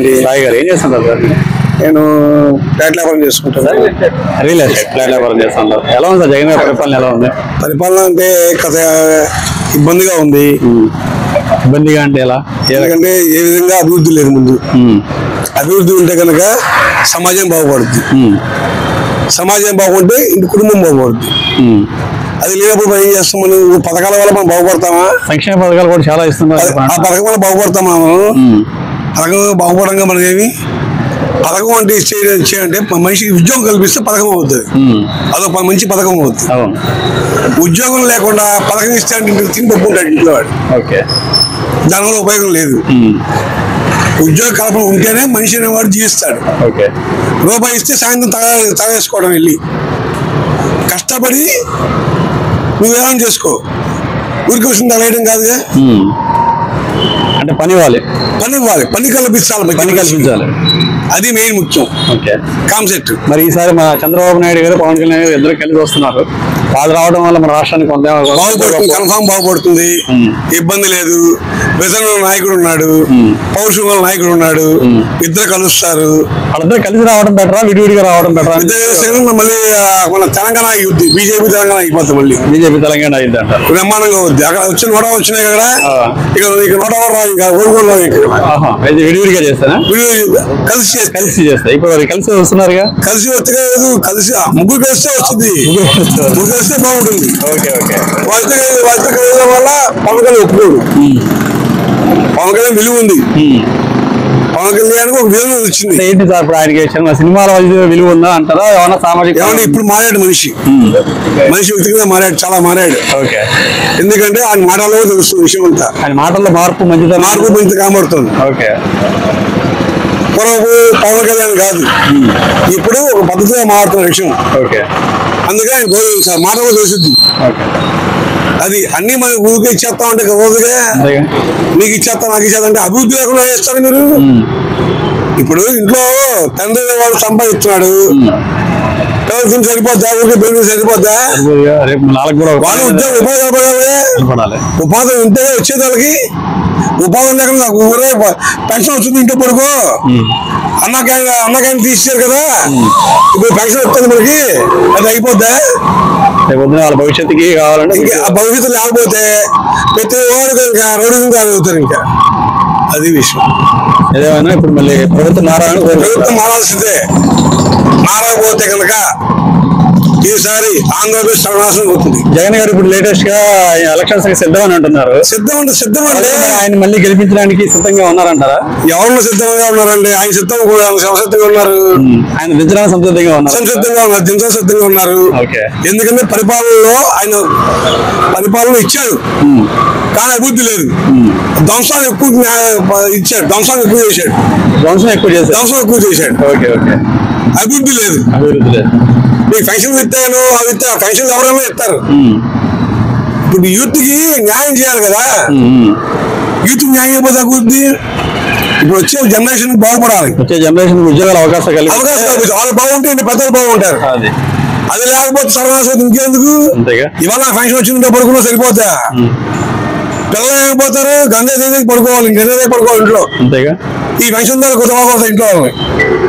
సాయి గారు ఏం చేస్తుంటారు సార్ నేను ప్లాట్ వ్యాపారం చేసుకుంటాను రియల్ ఎస్టేట్ ఫ్లాట్ వ్యాపారం చేస్తుంటారు ఎలా ఉంది సార్ జగన్ గారి పరిపాలన ఎలా ఉంది పరిపాలన అంటే కథ ఇబ్బందిగా ఉంది ఇబ్బందిగా అంటే ఎలా ఏ రకం? ఎందుకంటే ఏ విధంగా అభివృద్ధి లేదు ముందు ఉమ్, అభివృద్ధి ఉంటే కనుక సమాజం బాగుపడుద్ది ఉమ్, సమాజం బాగుంటే ఇంటి కుటుంబం బాగుపడుద్ది ఉమ్. అది లేనప్పుడు మనం ఏం చేస్తాం మనం ఈ పథకాల వల్ల మనం బాగుపడతామా సంక్షేమ పథకాలు కూడా చాలా ఇస్తున్నారు అది- ఆ పథకం వల్ల బాగుపడతామా మనం ఉమ్, పథకం బాగుపడంగా మనకి ఏమి పథకం అంటే ఇచ్చే ఇచ్చేయంటే మనిషికి ఉద్యోగం కల్పిస్తే పథకం అవుతుంది ఉమ్, అదొక మంచి పథకం అవుతుంది అవును ఉద్యోగం లేకుండా పథకం ఇస్తే అంటే ఇంటికి తిని పప్పుకుంటాడు ఇంట్లో వాడు ఓకే దానివల్ల ఉపయోగం లేదు ఉమ్, ఉద్యోగ కల్పన ఉంటేనే మనిషి అనేవాడు జీవిస్తాడు ఓకే రూపాయి ఇస్తే సాయంత్రం తగ తగేసుకోవడం వెళ్ళి కష్టపడి నువ్వేమని చేసుకో ఊరికి వచ్చిన తగలేయడం కాదుగా ఉమ్. అంటే పని ఇవ్వాలి పని ఇవ్వాలి పని కల్పించాలి పని కల్పించాలి అది మెయిన్ ముఖ్యం ఓకే కాన్సెప్ట్ మరి ఈసారి మన చంద్రబాబు నాయుడు గారు పవన్ కళ్యాణ్ గారు ఇద్దరు కలిసి వస్తున్నారు వాళ్ళు రావడం వల్ల మన రాష్ట్రానికి కొంత బాగుపడుతుంది కన్ఫామ్ బాగుపడుతుంది ఉమ్. ఇబ్బంది లేదు విజన్ నాయకుడు ఉన్నాడు ఉమ్. పౌరుషం గల నాయకుడు ఉన్నాడు ఉమ్. ఇద్దరు కలుస్తారు వాళ్ళిద్దరు కలిసి రావడం బెటరా విడివిడిగా రావడం బెటరా ఇద్దరు కలిస్తే మళ్ళీ ఆ, మన తెలంగాణ అయ్యుద్ది బీజేపీ తెలంగాణ అయిపోతుంది మళ్ళీ బీజేపీ తెలంగాణ అయింది అంటారు బ్రహ్మాండంగా అవుద్ది అక్కడ వచ్చిన నోట వచ్చినాయి కదా ఆ. ఇక ఇక నోట ఎవరు రాదు ఇంకా ఊరుకోరు రాదు ఇక్కడ ఆహా, అయితే విడివిడిగా చేస్తానా వీళ్ళు కలిసి చేస్తే కలిసి చేస్తా ఇప్పుడు మరి కలిసి వస్తున్నారుగా కలిసి వస్తే లేదు కలిసి ఆ, ముగ్గురు కలిస్తే వస్తుంది ముగ్గురు కలిస్తే బాగుంటుంది ఓకే ఓకే వాళ్ళతో వాళ్ళతో కలియడం వల్ల పవన్ కళ్యాణ్ ఒప్పుకోడు పవన్ కళ్యాణ్ విలువ ఉంది పవన్ కళ్యాణ్ ఒక విలువ వచ్చింది ఏంటి సార్ ఇప్పుడు ఆయనకి చిన్న సినిమాల వల్ల విలువ ఉందా అంటారా ఏమన్నా సామాజిక ఏమన్నా ఇప్పుడు మారాడు మనిషి మనిషి వ్యక్తిగతంగా మారాడు చాలా మారాడు ఓకే ఎందుకంటే ఆయన మాటలో తెలుస్తుంది విషయం అంతా ఆయన మాటల్లో మార్పు మంచిదా మార్పు మంచి కామడుతుంది ఓకే పూర్వపు పవన్ కళ్యాణ్ కాదు ఇప్పుడు ఒక పద్ధతిగా మారుతున్న విషయం ఓకే అందుకే ఆయన గౌరవం సార్ మాట కూడా తెలుసుద్ది ఓకే అది అన్ని మన ఊరికే ఇచ్చేస్తాం అంటే రోజుగా అంతేగా నీకు ఇచ్చేస్తా నాకు ఇచ్చేస్తా అంటే అభివృద్ధి లేకుండా చేస్తారు మీరు ఇప్పుడు ఇంట్లో తండ్రి వాడు సంపాదిస్తున్నాడు పిల్లలు తిని సరిపోద్దా ఊరికే పెళ్లి సరిపోద్దా రేపు నాలుగు కూడా వాళ్ళు ఉద్యోగం ఉపాధి కలపడాలి పడాలి ఉపాధి ఉంటే వచ్చేది వాళ్ళకి ఉపాధి లేకుండా నాకు ఊరే ప- పెన్షన్ వచ్చింది ఇంట్లో పడుకో అన్నకాయ అన్నకాయని తీసేశారు కదా ఇప్పుడు పెన్షన్ వస్తుంది మనకి అది అయిపోద్దా రేపు పొద్దున వాళ్ళ భవిష్యత్తుకి కావాలంటే ఇంకా ఆ భవిష్యత్తు లేకపోతే ప్రతి వాడు ఇంకా రోడ్డు మీద అవుతారు ఇంకా అది విషయం ఏదేమైనా ఇప్పుడు మళ్ళీ ప్రభుత్వం మారాలని కోరుకుంటున్నారు. ప్రభుత్వం మారాల్సిందే మారకపోతే కనుక ఈసారి ఆంధ్రప్రదేశ్ సర్వనాశనం అవుతుంది జగన్ గారు ఇప్పుడు లేటెస్ట్ గా ఎలక్షన్స్ కి సిద్ధం అని అంటున్నారు సిద్ధం అంటే సిద్ధం అంటే ఆయన మళ్ళీ గెలిపించడానికి సిద్ధంగా ఉన్నారంటారా ఎవరిని సిద్ధంగా ఉన్నారండి ఆయన సిద్ధం కూడా సంసిద్ధంగా ఉన్నారు ఆయన దించడానికి సంసిద్ధంగా ఉన్నారు సంసిద్ధంగా ఉన్నారు దించ సిద్ధంగా ఉన్నారు ఓకే ఎందుకంటే పరిపాలనలో ఆయన పరిపాలన ఇచ్చాడు కానీ అభివృద్ధి లేదు ధ్వంసాన్ని ఎక్కువ జ్ఞా- ఇచ్చాడు ధ్వంసాన్ని ఎక్కువ చేశాడు వంశం ఎక్కువ చేశారు ధ్వంసం ఎక్కువ చేశాడు ఓకే ఓకే అభివృద్ధి లేదు అభివృద్ధి లేదు మీకు ఫంక్షన్ ఇస్తాను అవి ఇస్తా ఫంక్షన్ ఎవరైనా ఇస్తారు ఇప్పుడు యూత్ కి న్యాయం చేయాలి కదా యూత్ న్యాయం అయిపోతే అభివృద్ధి ఇప్పుడు వచ్చే జనరేషన్ బాగుపడాలి వచ్చే జనరేషన్ ఉద్యోగాల అవకాశం కలిగి అవకాశం కల్పించాలి. వాళ్ళు బాగుంటే ఇంటి పెద్దలు బాగుంటారు అది అది లేకపోతే సర్వనాశం ఇంకెందుకు అంతేగా ఇవాళ ఫంక్షన్ వచ్చిందంటే పడుకున్నా సరిపోతా పిల్లలు ఏమైపోతారు గంగా దేవికి పడుకోవాలి గంగా దేవి పడుకోవాలి ఇంట్లో అంతేగా ఈ ఫంక్షన్ దాకా కుదరకపోతే ఇంట్లో వాళ్ళని